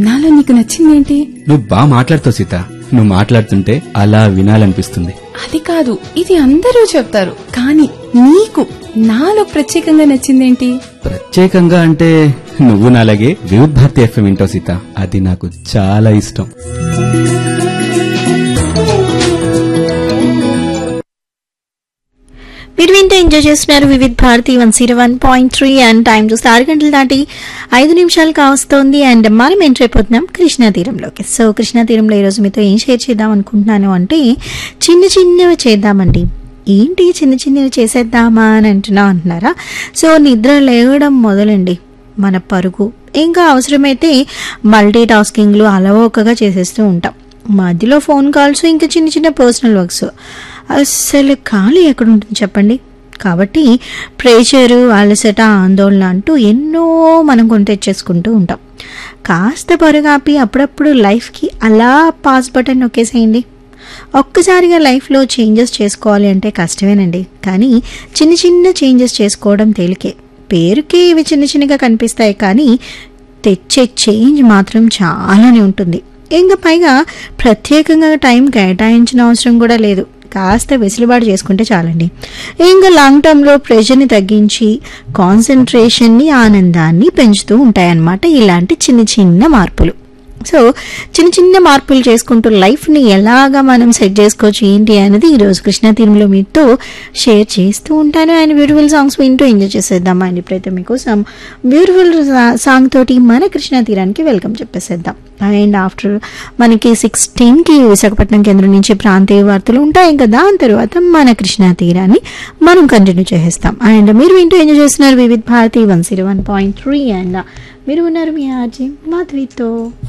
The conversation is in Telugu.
నాలో నీకు నచ్చిందేంటి నువ్వు బాగా మాట్లాడుతావు సీత నువ్వు మాట్లాడుతుంటే అలా వినాలనిపిస్తుంది అది కాదు ఇది అందరూ చెప్తారు కానీ నీకు నాలో ప్రత్యేకంగా నచ్చిందేంటి ప్రత్యేకంగా అంటే నువ్వు నాలాగే వివిధ భారతి ఎఫ్ఎం వింటావు సీత అది నాకు చాలా ఇష్టం మీరు వింటే ఎంజాయ్ చేస్తున్నారు Vividh Bharati one zero one point three and time చూస్తే ఆరు గంటలు దాటి ఐదు నిమిషాలు కావస్తోంది అండ్ మనం ఎంటర్ అయిపోతున్నాం కృష్ణా తీరంలోకి సో కృష్ణా తీరంలో ఈరోజు మీతో ఏం షేర్ చేద్దాం అనుకుంటున్నాను అంటే చిన్న చిన్నవి చేద్దామండి ఏంటి చిన్న చిన్నవి చేసేద్దామా అని అంటున్నా అంటున్నారా సో నిద్ర లేవడం మొదలండి మన పరుగు ఇంకా అవసరమైతే మల్టీ టాస్కింగ్లు అలవోకగా చేసేస్తూ ఉంటాం మధ్యలో ఫోన్ కాల్స్ ఇంకా చిన్న చిన్న పర్సనల్ వర్క్స్ అస్సలు ఖాళీ ఎక్కడ ఉంటుంది చెప్పండి కాబట్టి ప్రెషరు అలసట ఆందోళన అంటూ ఎన్నో మనం కొని తెచ్చేసుకుంటూ ఉంటాం కాస్త పరుగాపి అప్పుడప్పుడు లైఫ్కి అలా పాస్ బటన్ నొక్కేసేయండి ఒక్కసారిగా లైఫ్లో చేంజెస్ చేసుకోవాలి అంటే కష్టమేనండి కానీ చిన్న చిన్న చేంజెస్ చేసుకోవడం తేలికే పేరుకే ఇవి చిన్న చిన్నగా కనిపిస్తాయి కానీ తెచ్చే చేంజ్ మాత్రం చాలానే ఉంటుంది ఇంకా పైగా ప్రత్యేకంగా టైం కేటాయించిన అవసరం కూడా లేదు కాస్త వెసులుబాటు చేసుకుంటే చాలండి ఇంకా లాంగ్ టర్మ్లో ప్రెషర్ని తగ్గించి కాన్సన్ట్రేషన్ని ఆనందాన్ని పెంచుతూ ఉంటాయన్నమాట ఇలాంటి చిన్న చిన్న మార్పులు సో చిన్న చిన్న మార్పులు చేసుకుంటూ లైఫ్ని ఎలాగా మనం సెట్ చేసుకోవచ్చు ఏంటి అనేది ఈరోజు కృష్ణా తీరంలో మీతో షేర్ చేస్తూ ఉంటాను అండ్ బ్యూటిఫుల్ సాంగ్స్ వింటూ ఎంజాయ్ చేసేద్దాం అండ్ ఇప్పుడైతే మీకోసం బ్యూటిఫుల్ సాంగ్ తోటి మన కృష్ణా తీరానికి వెల్కమ్ చెప్పేసేద్దాం అండ్ ఆఫ్టర్ మనకి సిక్స్టీన్కి విశాఖపట్నం కేంద్రం నుంచి ప్రాంతీయ వార్తలు ఉంటాయి ఇంకా దాని తర్వాత మన కృష్ణా తీరాన్ని మనం కంటిన్యూ చేసేస్తాం అండ్ మీరు వింటూ ఎంజాయ్ చేస్తున్నారు Vividh Bharati one zero one point three and మీరు ఉన్నారు మీ ఆర్జీ మాధవితో